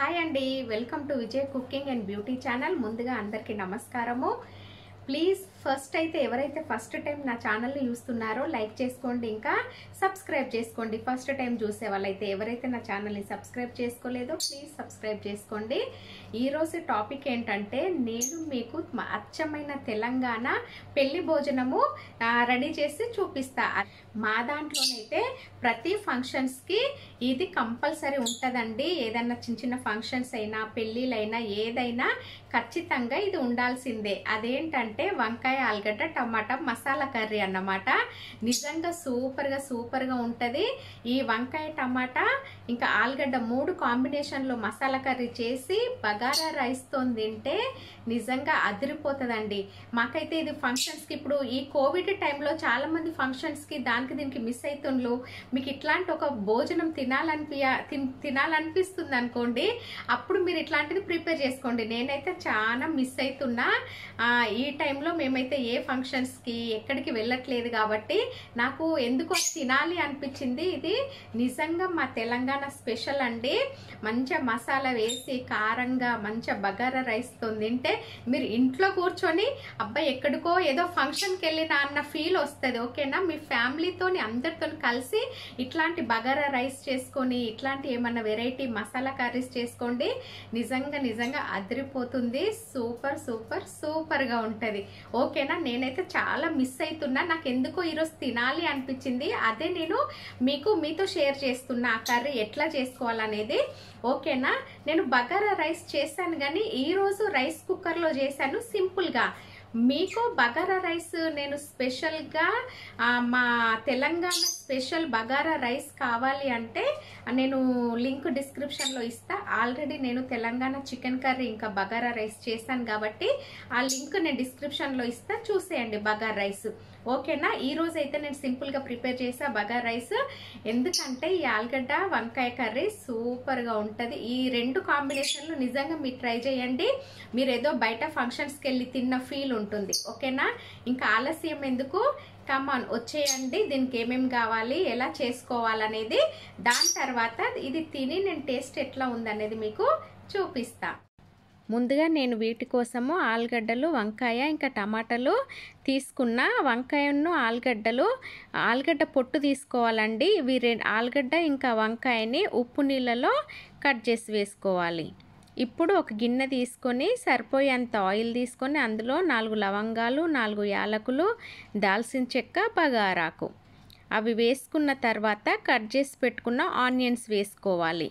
Hi అండి welcome to Vijay cooking and beauty channel ముందుగా అందరికీ నమస్కారము ప్లీజ్ ఫస్ట్ అయితే ఎవరైతే ఫస్ట్ టైం నా ఛానల్ని చూస్తున్నారో లైక్ చేసుకోండి ఇంకా సబ్స్క్రైబ్ చేసుకోండి ఫస్ట్ టైం చూసే వాళ్ళైతే ఎవరైతే నా ఛానల్ని సబ్స్క్రైబ్ చేసుకోలేదో ప్లీజ్ సబ్స్క్రైబ్ చేసుకోండి ఈరోజు టాపిక్ ఏంటంటే నేను మీకు మ- అచ్చమైన తెలంగాణ పెళ్లి భోజనము రెడీ చేసి చూపిస్తా మా దాంట్లోనైతే ప్రతి ఫంక్షన్స్కి ఇది కంపల్సరీ ఉంటుందండి ఏదైనా చిన్న చిన్న ఫంక్షన్స్ అయినా పెళ్ళిళ్ళైనా ఏదైనా ఖచ్చితంగా ఇది ఉండాల్సిందే అదేంటంటే వంకాయ ఆలుగడ్డ టమాటా మసాలా కర్రీ అన్నమాట నిజంగా సూపర్గా సూపర్గా ఉంటుంది ఈ వంకాయ టమాటా ఇంకా ఆలుగడ్డ మూడు కాంబినేషన్లో మసాలా కర్రీ చేసి బగారా రైస్తో తింటే నిజంగా అదిరిపోతుందండి మాకైతే ఇది ఫంక్షన్స్కి ఇప్పుడు ఈ కోవిడ్ టైంలో చాలా మంది ఫంక్షన్స్కి దానికి దీనికి మిస్ అవుతుండ్రు మీకు ఇట్లాంటి ఒక భోజనం తినాలనిపియ తిన్- తినాలనిపిస్తుంది అనుకోండి అప్పుడు మీరు ఇట్లాంటిది ప్రిపేర్ చేసుకోండి నేనైతే చాలా మిస్ అవుతున్నా ఆ, ఈ టైంలో మేమైతే ఏ ఫంక్షన్స్కి ఎక్కడికి వెళ్ళట్లేదు కాబట్టి నాకు ఎందుకో తినాలి అనిపించింది ఇది నిజంగా మా తెలంగాణ స్పెషల్ అండి మంచిగా మసాలా వేసి కారంగా మంచిగా బగారా రైస్తో తింటే మీరు ఇంట్లో కూర్చొని అబ్బాయి ఎక్కడికో ఏదో ఫంక్షన్కి వెళ్ళినా అన్న ఫీల్ వస్తుంది ఓకేనా మీ ఫ్యామిలీతోని అందరితో కలిసి ఇట్లాంటి బగారా రైస్ చేసుకొని ఇట్లాంటి ఏమన్నా వెరైటీ మసాలా కర్రీస్ చేసుకోండి నిజంగా నిజంగా అదిరిపోతుంది సూపర్ సూపర్ సూపర్గా ఉంటుంది ఓకేనా నేనైతే చాలా మిస్ అవుతున్నా నాకు ఎందుకో ఈరోజు తినాలి అనిపించింది అదే నేను మీకు మీతో షేర్ చేస్తున్నా ఆ కర్రీ ఎట్లా చేసుకోవాలనేది ఓకేనా నేను బగారా రైస్ చేశాను కానీ ఈరోజు రైస్ కుక్కర్లో చేశాను సింపుల్గా మీకు బగారా రైస్ నేను స్పెషల్గా ఆ, మా తెలంగాణ స్పెషల్ బగారా రైస్ కావాలి అంటే నేను లింక్ డిస్క్రిప్షన్లో ఇస్తా ఆల్రెడీ నేను తెలంగాణ చికెన్ కర్రీ ఇంకా బగారా రైస్ చేశాను కాబట్టి ఆ లింక్ నేను డిస్క్రిప్షన్లో ఇస్తా చూసేయండి బగారా రైస్ ఓకేనా ఈ రోజు అయితే నేను సింపుల్గా ప్రిపేర్ చేసా బగారా రైస్ ఎందుకంటే ఈ ఆలుగడ్డ వంకాయ కర్రీ సూపర్గా ఉంటుంది ఈ రెండు కాంబినేషన్లు నిజంగా మీరు ట్రై చేయండి మీరు ఏదో బయట ఫంక్షన్స్కి వెళ్ళి తిన్న ఫీల్ ఉంటుంది ఓకేనా ఇంకా ఆలస్యం ఎందుకు కమాన్ వచ్చేయండి దీనికి ఏమేమి కావాలి ఎలా చేసుకోవాలనేది దాని తర్వాత ఇది తిని నేను టేస్ట్ ఎట్లా ఉందనేది మీకు చూపిస్తా ముందుగా నేను వీటి కోసము ఆలుగడ్డలు వంకాయ ఇంకా టమాటాలు తీసుకున్న వంకాయను ఆలుగడ్డలు ఆలుగడ్డ పొట్టు తీసుకోవాలండి ఇవి రెండు ఆలుగడ్డ ఇంకా వంకాయని ఉప్పు నీళ్ళలో కట్ చేసి వేసుకోవాలి ఇప్పుడు ఒక గిన్నె తీసుకొని సరిపోయేంత ఆయిల్ తీసుకొని అందులో నాలుగు లవంగాలు నాలుగు యాలకులు దాల్చిన చెక్క బగారాకు అవి వేసుకున్న తర్వాత కట్ చేసి పెట్టుకున్న ఆనియన్స్ వేసుకోవాలి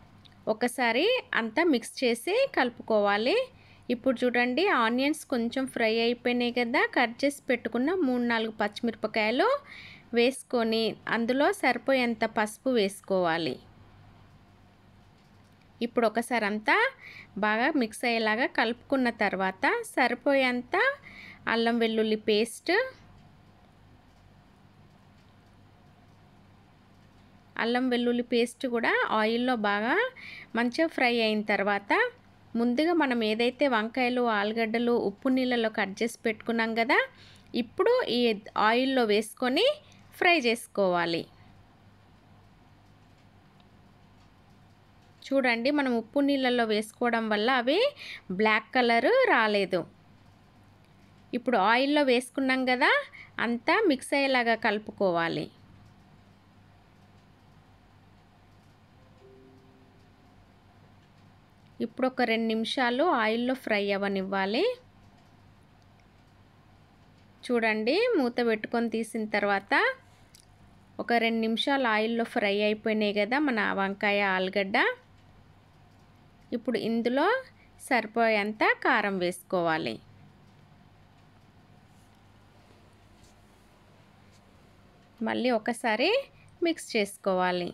ఒకసారి అంతా మిక్స్ చేసి కలుపుకోవాలి ఇప్పుడు చూడండి ఆనియన్స్ కొంచెం ఫ్రై అయిపోయినాయి కదా కట్ చేసి పెట్టుకున్న మూడు నాలుగు పచ్చిమిరపకాయలు వేసుకొని అందులో సరిపోయేంత పసుపు వేసుకోవాలి ఇప్పుడు ఒకసారి అంతా బాగా మిక్స్ అయ్యేలాగా కలుపుకున్న తర్వాత సరిపోయేంత అల్లం వెల్లుల్లి పేస్ట్ అల్లం వెల్లుల్లి పేస్ట్ కూడా ఆయిల్లో బాగా మంచిగా ఫ్రై అయిన తర్వాత ముందుగా మనం ఏదైతే వంకాయలు ఆలుగడ్డలు ఉప్పు నీళ్ళలో కట్ చేసి పెట్టుకున్నాం కదా ఇప్పుడు ఈ ఆయిల్లో వేసుకొని ఫ్రై చేసుకోవాలి చూడండి మనం ఉప్పు నీళ్ళల్లో వేసుకోవడం వల్ల అవి బ్లాక్ కలర్ రాలేదు ఇప్పుడు ఆయిల్లో వేసుకున్నాం కదా అంతా మిక్స్ అయ్యేలాగా కలుపుకోవాలి ఇప్పుడు ఒక రెండు నిమిషాలు ఆయిల్లో ఫ్రై అవ్వనివ్వాలి చూడండి మూత పెట్టుకొని తీసిన తర్వాత ఒక రెండు నిమిషాలు ఆయిల్లో ఫ్రై అయిపోయినాయి కదా మన వంకాయ ఆలుగడ్డ ఇప్పుడు ఇందులో సరిపోయేంత కారం వేసుకోవాలి మళ్ళీ ఒకసారి మిక్స్ చేసుకోవాలి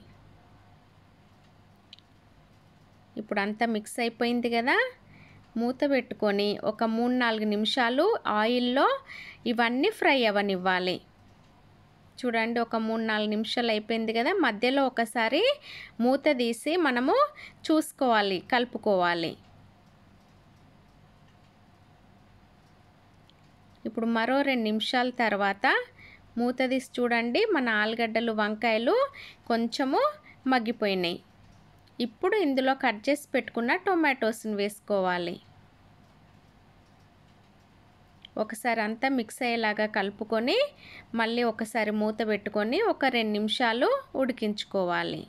ఇప్పుడు అంతా మిక్స్ అయిపోయింది కదా మూత పెట్టుకొని ఒక మూడు నాలుగు నిమిషాలు ఆయిల్లో ఇవన్నీ ఫ్రై అవ్వనివ్వాలి చూడండి ఒక మూడు నాలుగు నిమిషాలు అయిపోయింది కదా మధ్యలో ఒకసారి మూత తీసి మనము చూసుకోవాలి కలుపుకోవాలి ఇప్పుడు మరో రెండు నిమిషాల తర్వాత మూత తీసి చూడండి మన ఆలుగడ్డలు వంకాయలు కొంచెము మగ్గిపోయినాయి ఇప్పుడు ఇందులో కట్ చేసి పెట్టుకున్న టొమాటోస్ని వేసుకోవాలి ఒకసారి అంతా మిక్స్ అయ్యేలాగా కలుపుకొని మళ్ళీ ఒకసారి మూత పెట్టుకొని ఒక రెండు నిమిషాలు ఉడికించుకోవాలి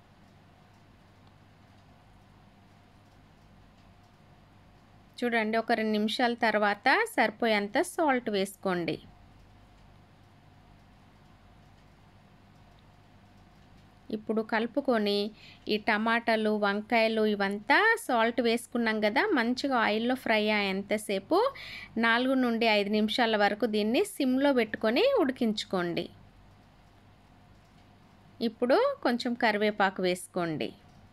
చూడండి ఒక రెండు నిమిషాల తర్వాత సరిపోయేంత సాల్ట్ వేసుకోండి ఇప్పుడు కలుపుకొని ఈ టమాటాలు వంకాయలు ఇవంతా సాల్ట్ వేసుకున్నాం కదా మంచిగా ఆయిల్లో ఫ్రై అయ్యేంతసేపు నాలుగు నుండి ఐదు నిమిషాల వరకు దీన్ని సిమ్లో పెట్టుకొని ఉడికించుకోండి ఇప్పుడు కొంచెం కరివేపాకు వేసుకోండి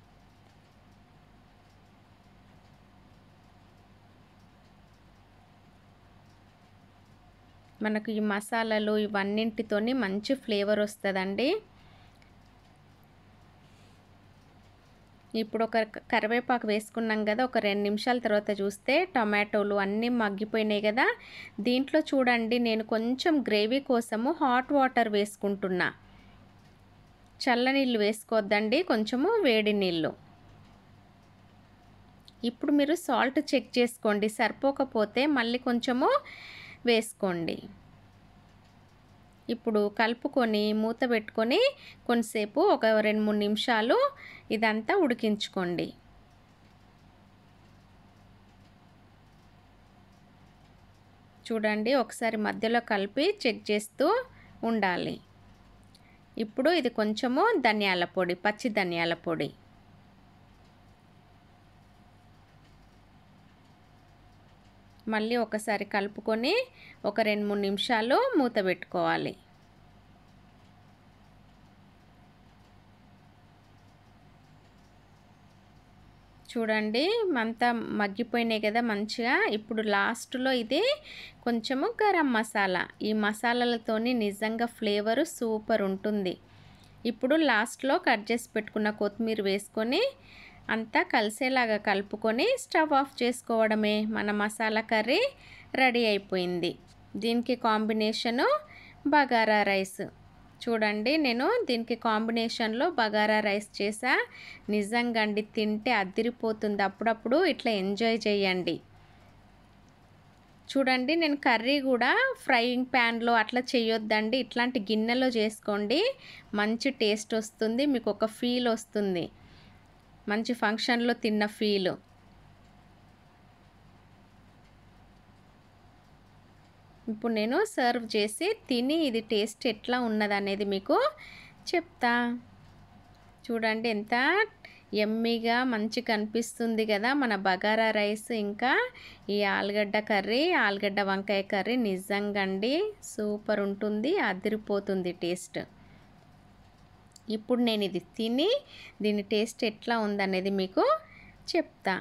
మనకు ఈ మసాలాలు ఇవన్నింటితోని మంచి ఫ్లేవర్ వస్తుందండి ఇప్పుడు ఒక కరివేపాకు వేసుకున్నాం కదా ఒక రెండు నిమిషాల తర్వాత చూస్తే టొమాటోలు అన్నీ మగ్గిపోయినాయి కదా దీంట్లో చూడండి నేను కొంచెం గ్రేవీ కోసము హాట్ వాటర్ వేసుకుంటున్నా చల్ల నీళ్ళు వేసుకోవద్దండి కొంచెము వేడి నీళ్ళు ఇప్పుడు మీరు సాల్ట్ చెక్ చేసుకోండి సరిపోకపోతే మళ్ళీ కొంచెము వేసుకోండి ఇప్పుడు కలుపుకొని మూత పెట్టుకొని కొంతసేపు ఒక రెండు మూడు నిమిషాలు ఇదంతా ఉడికించుకోండి చూడండి ఒకసారి మధ్యలో కలిపి చెక్ చేస్తూ ఉండాలి ఇప్పుడు ఇది కొంచెము ధనియాల పొడి పచ్చి ధనియాల పొడి మళ్ళీ ఒకసారి కలుపుకొని ఒక రెండు మూడు నిమిషాలు మూత పెట్టుకోవాలి చూడండి అంతా మగ్గిపోయినాయి కదా మంచిగా ఇప్పుడు లాస్ట్లో ఇది కొంచెము గరం మసాలా ఈ మసాలాలతోని నిజంగా ఫ్లేవర్ సూపర్ ఉంటుంది ఇప్పుడు లాస్ట్లో కట్ చేసి పెట్టుకున్న కొత్తిమీర వేసుకొని అంతా కలిసేలాగా కలుపుకొని స్టవ్ ఆఫ్ చేసుకోవడమే మన మసాలా కర్రీ రెడీ అయిపోయింది దీనికి కాంబినేషను బగారా రైస్ చూడండి నేను దీనికి కాంబినేషన్లో బగారా రైస్ చేసా నిజంగా అండి తింటే అద్దిరిపోతుంది అప్పుడప్పుడు ఇట్లా ఎంజాయ్ చేయండి చూడండి నేను కర్రీ కూడా ఫ్రైయింగ్ ప్యాన్లో అట్లా చేయొద్దండి ఇట్లాంటి గిన్నెలో చేసుకోండి మంచి టేస్ట్ వస్తుంది మీకు ఒక ఫీల్ వస్తుంది మంచి ఫంక్షన్లో తిన్న ఫీల్ ఇప్పుడు నేను సర్వ్ చేసి తిని ఇది టేస్ట్ ఎట్లా ఉన్నదనేది మీకు చెప్తా చూడండి ఎంత ఎమ్మీగా మంచి కనిపిస్తుంది కదా మన బగారా రైస్ ఇంకా ఈ ఆలుగడ్డ కర్రీ ఆలుగడ్డ వంకాయ కర్రీ నిజంగా అండి సూపర్ ఉంటుంది అదిరిపోతుంది టేస్ట్ ఇప్పుడు నేను ఇది తిని దీని టేస్ట్ ఎట్లా ఉందనేది మీకు చెప్తా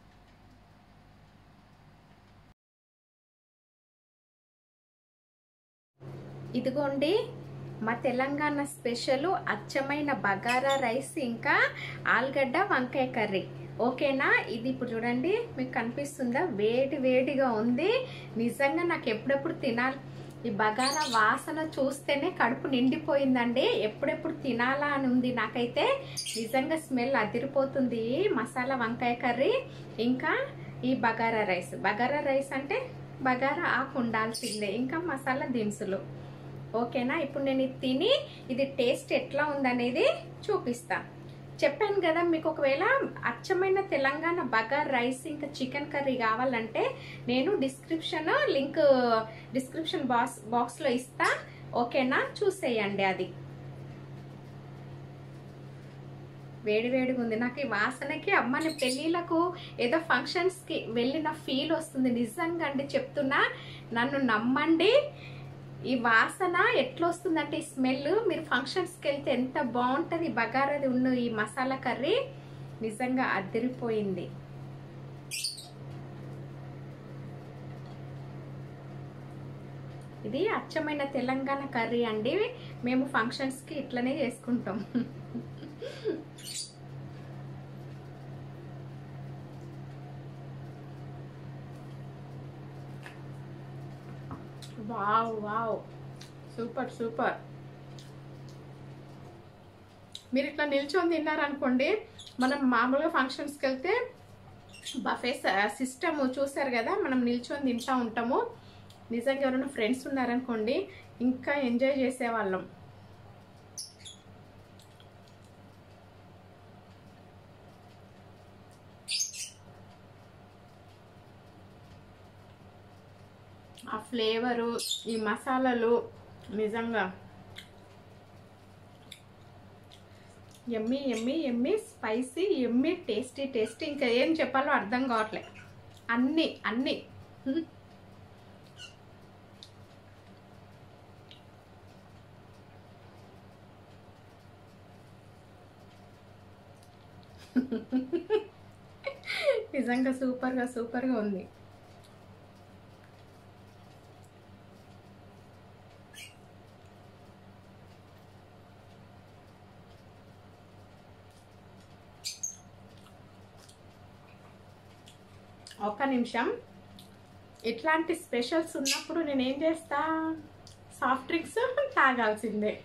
ఇదిగోండి మా తెలంగాణ స్పెషల్ అచ్చమైన బగారా రైస్ ఇంకా ఆలుగడ్డ వంకాయ కర్రీ ఓకేనా ఇది ఇప్పుడు చూడండి మీకు కనిపిస్తుందా వేడి వేడిగా ఉంది నిజంగా నాకు ఎప్పుడెప్పుడు తినాలి ఈ బగారా వాసన చూస్తేనే కడుపు నిండిపోయిందండి ఎప్పుడెప్పుడు తినాలా అని ఉంది నాకైతే నిజంగా స్మెల్ అదిరిపోతుంది మసాలా వంకాయ కర్రీ ఇంకా ఈ బగారా రైస్ బగారా రైస్ అంటే బగారా ఆకు ఉండాల్సిందే ఇంకా మసాలా దినుసులు ఓకేనా ఇప్పుడు నేను ఇది తిని ఇది టేస్ట్ ఎట్లా ఉందనేది చూపిస్తా చెప్పాను కదా మీకు ఒకవేళ అచ్చమైన తెలంగాణ బగార్ రైస్ ఇంకా చికెన్ కర్రీ కావాలంటే నేను డిస్క్రిప్షన్ లింక్ డిస్క్రిప్షన్ బాక్స్ బాక్స్లో ఇస్తా ఓకేనా చూసేయండి అది వేడి వేడిగా ఉంది నాకు ఈ వాసనకి అమ్మని పెళ్ళిళ్ళకు ఏదో ఫంక్షన్స్కి వెళ్ళిన ఫీల్ వస్తుంది నిజంగా అండి చెప్తున్నా నన్ను నమ్మండి ఈ వాసన ఎట్లా వస్తుందంటే ఈ స్మెల్ మీరు ఫంక్షన్స్కి వెళ్తే ఎంత బాగుంటుంది బగారది ఉన్న ఈ మసాలా కర్రీ నిజంగా అదిరిపోయింది ఇది అచ్చమైన తెలంగాణ కర్రీ అండి మేము ఫంక్షన్స్కి ఇట్లనే చేసుకుంటాం వావ్ వావ్ సూపర్ సూపర్ మీరు ఇట్లా నిల్చొని తిన్నారనుకోండి మనం మామూలుగా ఫంక్షన్స్కి వెళ్తే బఫే సిస్టమ్ చూసారు కదా మనం నిల్చొని తింటా ఉంటాము నిజంగా ఎవరైనా ఫ్రెండ్స్ ఉన్నారనుకోండి ఇంకా ఎంజాయ్ చేసేవాళ్ళం ఆ ఫ్లేవరు ఈ మసాలాలు నిజంగా ఎమ్మి ఎమ్మి ఎమ్మి స్పైసీ ఎమ్మి టేస్టీ టేస్టీ ఇంకా ఏం చెప్పాలో అర్థం కావట్లే అన్నీ అన్నీ హ్మ్. నిజంగా సూపర్గా సూపర్గా ఉంది ఒక్క నిమిషం ఇట్లాంటి స్పెషల్స్ ఉన్నప్పుడు నేను ఏం చేస్తా సాఫ్ట్ డ్రింక్స్ తాగాల్సిందే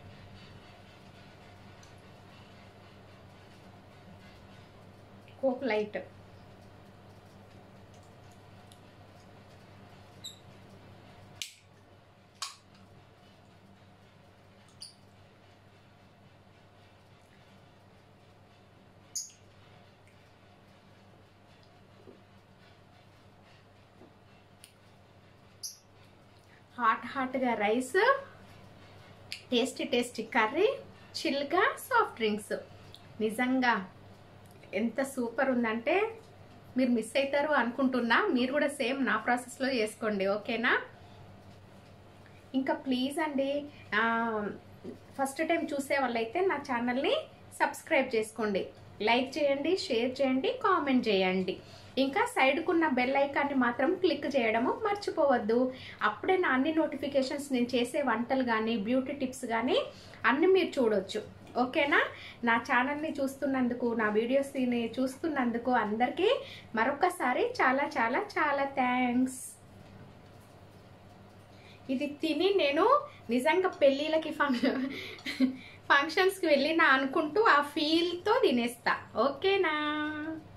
కోక్ లైట్ హాట్ హాట్గా రైస్ టేస్టీ టేస్టీ కర్రీ చిల్గా సాఫ్ట్ డ్రింక్స్ నిజంగా ఎంత సూపర్ ఉందంటే మీరు మిస్ అవుతారు అనుకుంటున్నా మీరు కూడా సేమ్ నా ప్రాసెస్లో చేసుకోండి ఓకేనా ఇంకా ప్లీజ్ అండి ఫస్ట్ టైం చూసే వాళ్ళైతే నా ఛానల్ని సబ్స్క్రైబ్ చేసుకోండి లైక్ చేయండి షేర్ చేయండి కామెంట్ చేయండి ఇంకా సైడ్కున్న బెల్ ఐకాన్ని మాత్రం క్లిక్ చేయడము మర్చిపోవద్దు అప్పుడే నా అన్ని నోటిఫికేషన్స్ నేను చేసే వంటలు కానీ బ్యూటీ టిప్స్ కానీ అన్ని మీరు చూడొచ్చు ఓకేనా నా ఛానల్ని చూస్తున్నందుకు నా వీడియోస్ని చూస్తున్నందుకు అందరికీ మరొకసారి చాలా చాలా చాలా థ్యాంక్స్ ఇది తిని నేను నిజంగా పెళ్ళిళ్ళకి ఫంక్షన్ ఫంక్షన్స్కి వెళ్ళినా అనుకుంటూ ఆ ఫీల్తో తినేస్తా ఓకేనా